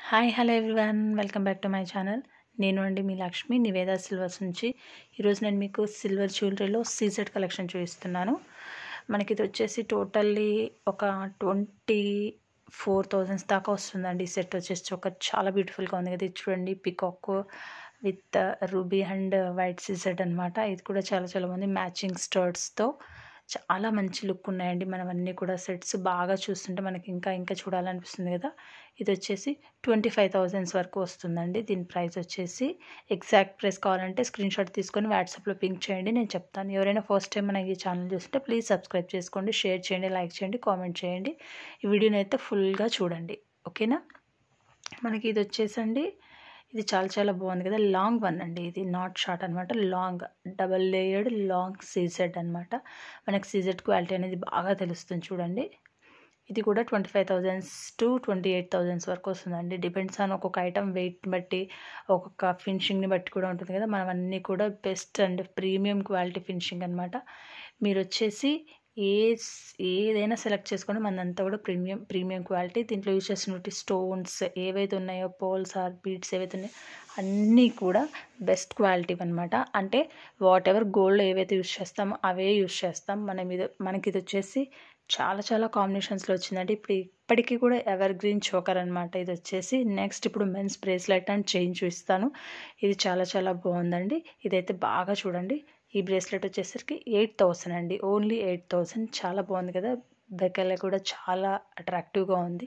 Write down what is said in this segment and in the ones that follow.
hi hello everyone welcome back to my channel నేను అండి మీ Lakshmi Niveda silvers నుంచి ఈరోజు నేను మీకు సిల్వర్ జ్యువెలరీలో సీజెడ్ కలెక్షన్ చూపిస్తున్నాను మనకి ఇది వచ్చేసి టోటల్లీ ఒక ట్వంటీ ఫోర్ థౌజండ్స్ దాకా వస్తుందండి ఈ సెట్ వచ్చేసి ఒక చాలా బ్యూటిఫుల్గా ఉంది కదా ఇది చూడండి peacock with ruby and white CZ అనమాట ఇది కూడా చాలా చాలా బాగుంది మ్యాచింగ్ స్టర్ట్స్తో చాలా మంచి లుక్ ఉన్నాయండి మనం అన్నీ కూడా సెట్స్ బాగా చూస్తుంటే మనకి ఇంకా ఇంకా చూడాలనిపిస్తుంది కదా ఇది వచ్చేసి ట్వంటీ ఫైవ్ థౌజండ్స్ వరకు వస్తుందండి దీని ప్రైస్ వచ్చేసి ఎగ్జాక్ట్ ప్రైస్ కావాలంటే స్క్రీన్ షాట్ తీసుకొని వాట్సాప్లో పింక్ చేయండి నేను చెప్తాను ఎవరైనా ఫస్ట్ టైం మనకి ఈ ఛానల్ చూస్తుంటే ప్లీజ్ సబ్స్క్రైబ్ చేసుకోండి షేర్ చేయండి లైక్ చేయండి కామెంట్ చేయండి ఈ వీడియోని అయితే ఫుల్గా చూడండి ఓకేనా మనకి ఇది వచ్చేసండి ఇది చాలా చాలా బాగుంది కదా లాంగ్ వన్ అండి ఇది నాట్ షార్ట్ అనమాట long double layered long CZ అనమాట మనకి సీజెడ్ క్వాలిటీ అనేది బాగా తెలుస్తుంది చూడండి ఇది కూడా twenty five thousands to twenty eight thousands వరకు వస్తుందండి డిపెండ్స్ ఆన్ ఒక్కొక్క ఐటమ్ వెయిట్ని బట్టి ఒక్కొక్క ఫినిషింగ్ని బట్టి కూడా ఉంటుంది కదా మనం అన్నీ కూడా best and premium quality finishing అనమాట మీరు వచ్చేసి ఏ ఏదైనా సెలెక్ట్ చేసుకొని మనంతా కూడా ప్రీమియం ప్రీమియం క్వాలిటీ దీంట్లో యూజ్ చేసినటువంటి స్టోన్స్ ఏవైతే ఉన్నాయో పోల్స్ ఆర్ బీడ్స్ ఏవైతే ఉన్నాయో అన్నీ కూడా బెస్ట్ క్వాలిటీ అనమాట అంటే వాట్ ఎవర్ గోల్డ్ ఏవైతే యూజ్ చేస్తామో అవే యూజ్ చేస్తాం మనం ఇది మనకి ఇది వచ్చేసి చాలా చాలా కాంబినేషన్స్లో వచ్చిందండి ఇప్పుడు ఇప్పటికీ కూడా ఎవర్ గ్రీన్ చోకర్ అనమాట ఇది వచ్చేసి నెక్స్ట్ ఇప్పుడు మెన్స్ బ్రేస్లెట్ అండ్ చైన్ చూపిస్తాను ఇది చాలా చాలా బాగుందండి ఇదైతే బాగా చూడండి ఈ బ్రేస్లెట్ వచ్చేసరికి ఎయిట్ థౌసండ్ అండి ఓన్లీ ఎయిట్ థౌసండ్ చాలా బాగుంది కదా బెక్కల కూడా చాలా అట్రాక్టివ్గా ఉంది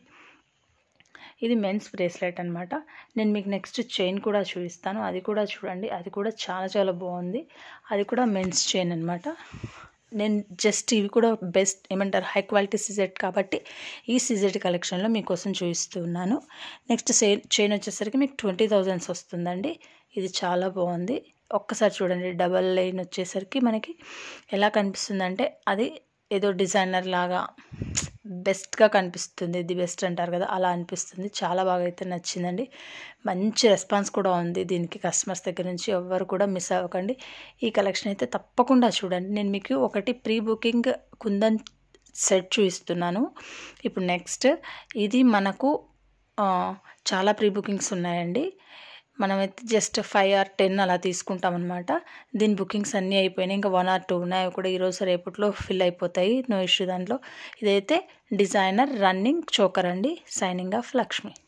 ఇది మెన్స్ బ్రేస్లెట్ అనమాట నేను మీకు నెక్స్ట్ చైన్ కూడా చూపిస్తాను అది కూడా చూడండి అది కూడా చాలా చాలా బాగుంది అది కూడా మెన్స్ చైన్ అనమాట నేను జస్ట్ ఇవి కూడా బెస్ట్ ఏమంటారు హై క్వాలిటీ సిజెట్ కాబట్టి ఈ సిజెట్ కలెక్షన్లో మీకోసం చూపిస్తున్నాను నెక్స్ట్ చైన్ వచ్చేసరికి మీకు ట్వంటీ థౌజండ్స్ వస్తుందండి ఇది చాలా బాగుంది ఒక్కసారి చూడండి డబల్ లైన్ వచ్చేసరికి మనకి ఎలా కనిపిస్తుందంటే అది ఏదో డిజైనర్ లాగా బెస్ట్గా కనిపిస్తుంది ది బెస్ట్ అంటారు కదా అలా అనిపిస్తుంది చాలా బాగా అయితే నచ్చిందండి మంచి రెస్పాన్స్ కూడా ఉంది దీనికి కస్టమర్స్ దగ్గర నుంచి ఎవ్వరు కూడా మిస్ అవ్వకండి ఈ కలెక్షన్ అయితే తప్పకుండా చూడండి నేను మీకు ఒకటి ప్రీ బుకింగ్ కుందన్ సెట్ చూపిస్తున్నాను ఇప్పుడు నెక్స్ట్ ఇది మనకు చాలా ప్రీ బుకింగ్స్ ఉన్నాయండి మనమైతే జస్ట్ ఫైవ్ ఆర్ టెన్ అలా తీసుకుంటాం అనమాట దీని బుకింగ్స్ అన్నీ అయిపోయినాయి ఇంకా వన్ ఆర్ టూ ఉన్నాయి అవి కూడా ఈరోజు రేపట్లో ఫిల్ అయిపోతాయి నో ఇష్యూ దాంట్లో ఇదైతే డిజైనర్ రన్నింగ్ చోకర్ అండి సైనింగ్ ఆఫ్ లక్ష్మి